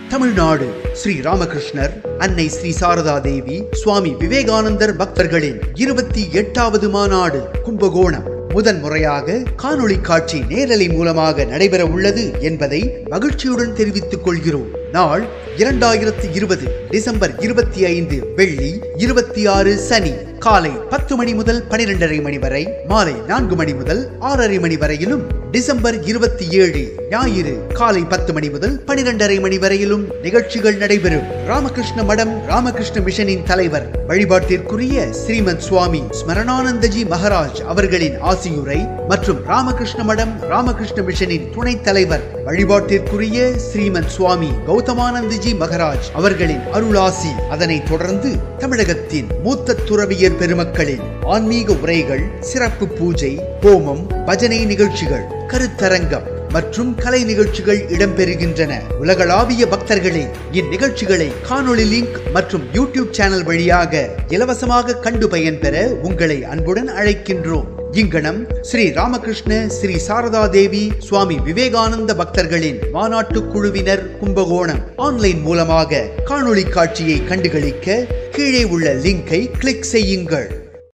தமிழ்நாடு ஸ்ரீ ராமகிருஷ்ணர் அன்னை ஸ்ரீ சாரதா தேவி சுவாமி விவேகானந்தர் பக்தர்களின் இருபத்தி எட்டாவது மாநாடு கும்பகோணம் முதன் முறையாக காணொளி காட்சி நேரலை மூலமாக நடைபெற உள்ளது என்பதை மகிழ்ச்சியுடன் தெரிவித்துக் கொள்கிறோம் நாள் இரண்டாயிரத்தி இருபது டிசம்பர் இருபத்தி ஐந்து வெள்ளி இருபத்தி ஆறு சனி காலை பத்து மணி முதல் பனிரெண்டரை மணி வரை மாலை நான்கு மணி முதல் ஆறரை மணி வரையிலும் டிசம்பர் இருபத்தி ஏழு ஞாயிறு காலை பத்து மணி முதல் பனிரெண்டரை மணி வரையிலும் நிகழ்ச்சிகள் நடைபெறும் ராமகிருஷ்ண மடம் ராமகிருஷ்ண மிஷனின் தலைவர் வழிபாட்டிற்குரிய ஸ்ரீமத் சுவாமி ஸ்மரணானந்தஜி மகராஜ் அவர்களின் ஆசியுரை மற்றும் ராமகிருஷ்ண மடம் ராமகிருஷ்ண மிஷனின் துணைத் தலைவர் வழிபாட்டிற்குரிய ஸ்ரீமத் சுவாமி கௌதமானந்தஜி மகராஜ் அவர்களின் அருளாசி அதனைத் தொடர்ந்து தமிழகத்தின் மூத்த துறவியர் பெருமக்களின் ஆன்மீக உரைகள் சிறப்பு பூஜை ஹோமம் பஜனை நிகழ்ச்சிகள் கருத்தரங்கம் மற்றும் கலை நிகழ்ச்சிகள் இடம்பெறுகின்றன உலகளாவிய பக்தர்களே இந்நிகழ்ச்சிகளை காணொளி லிங்க் மற்றும் யூடியூப் சேனல் வழியாக இலவசமாக கண்டு பயன்பெற உங்களை அன்புடன் அழைக்கின்றோம் இங்கனம் ஸ்ரீ ராமகிருஷ்ண ஸ்ரீ சாரதா தேவி சுவாமி விவேகானந்த பக்தர்களின் மாநாட்டு குழுவினர் கும்பகோணம் ஆன்லைன் மூலமாக காணொளி காட்சியை கண்டுகளிக்க கீழே உள்ள லிங்கை கிளிக் செய்யுங்கள்